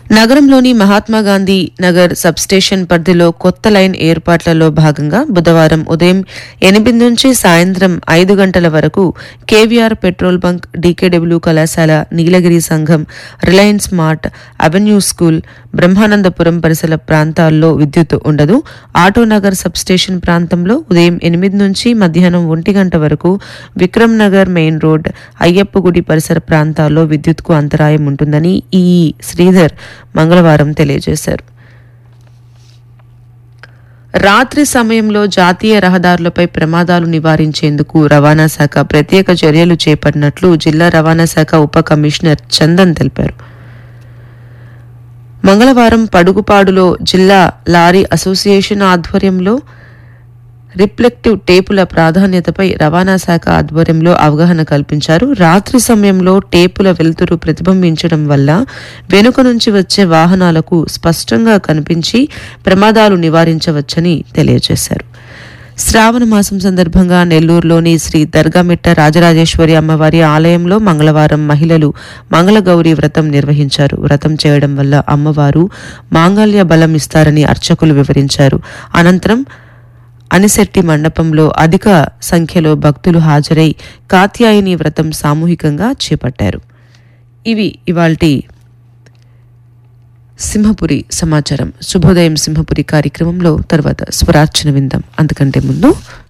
నగరంలోని మహాత్మాగాంధీ నగర్ సబ్స్టేషన్ పరిధిలో కొత్త లైన్ ఏర్పాట్లలో భాగంగా బుధవారం ఉదయం ఎనిమిది నుంచి సాయంత్రం ఐదు గంటల వరకు కేవీఆర్ పెట్రోల్ బంక్ డీకేడబ్ల్యూ కళాశాల నీలగిరి సంఘం Reliance Mart avenue school Brahmanandapuram పరిసర ప్రాంతాల్లో విద్యుత్ ఉండదు ఆటోనగర్ సబ్స్టేషన్ ప్రాంతంలో ఉదయం ఎనిమిది నుంచి మధ్యాహ్నం ఒంటి గంట వరకు విక్రమ్ నగర్ మెయిన్ రోడ్ అయ్యప్పగుడి పరిసర ప్రాంతాల్లో విద్యుత్కు అంతరాయం ఉంటుందని ఈ శ్రీధర్ మంగళవారం తెలియజేశారు రాత్రి సమయంలో జాతీయ రహదారులపై ప్రమాదాలు నివారించేందుకు రవాణా శాఖ ప్రత్యేక చర్యలు చేపట్టినట్లు జిల్లా రవాణా శాఖ ఉప కమిషనర్ చందన్ తెలిపారు మంగళవారం పడుగుపాడులో జిల్లా లారీ అసోసియేషన్ ఆధ్వర్యంలో రిఫ్లెక్టివ్ టేపుల ప్రాధాన్యతపై రవాణా శాఖ ఆధ్వర్యంలో అవగాహన కల్పించారు రాత్రి సమయంలో టేపుల వెలుతురు ప్రతిబింబించడం వల్ల వెనుక నుంచి వచ్చే వాహనాలకు స్పష్టంగా కనిపించి ప్రమాదాలు నివారించవచ్చని తెలియజేశారు శ్రావణ మాసం సందర్భంగా నెల్లూరులోని శ్రీ దర్గామిట్ట రాజరాజేశ్వరి అమ్మవారి ఆలయంలో మంగళవారం మహిళలు మంగళగౌరి వ్రతం నిర్వహించారు వ్రతం చేయడం వల్ల అమ్మవారు మాంగళ్య బలం ఇస్తారని అర్చకులు వివరించారు అనంతరం అనిశెట్టి మండపంలో అధిక సంఖ్యలో భక్తులు హాజరై కాత్యాయని వ్రతం సామూహికంగా చేపట్టారు ఇవి ఇవాల్టి సింహపురి సమాచారం శుభోదయం సింహపురి కార్యక్రమంలో తర్వాత స్వరార్చన విందాం అంతకంటే ముందు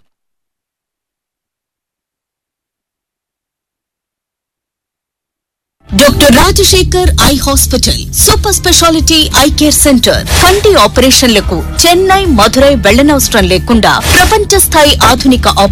doctor Rajasekhar eye hospital super speciality eye care centre కంటి ఆపరేషన్లకు చెన్నై మధురై వెళ్లనవసరం లేకుండా ప్రపంచ స్థాయి ఆధునిక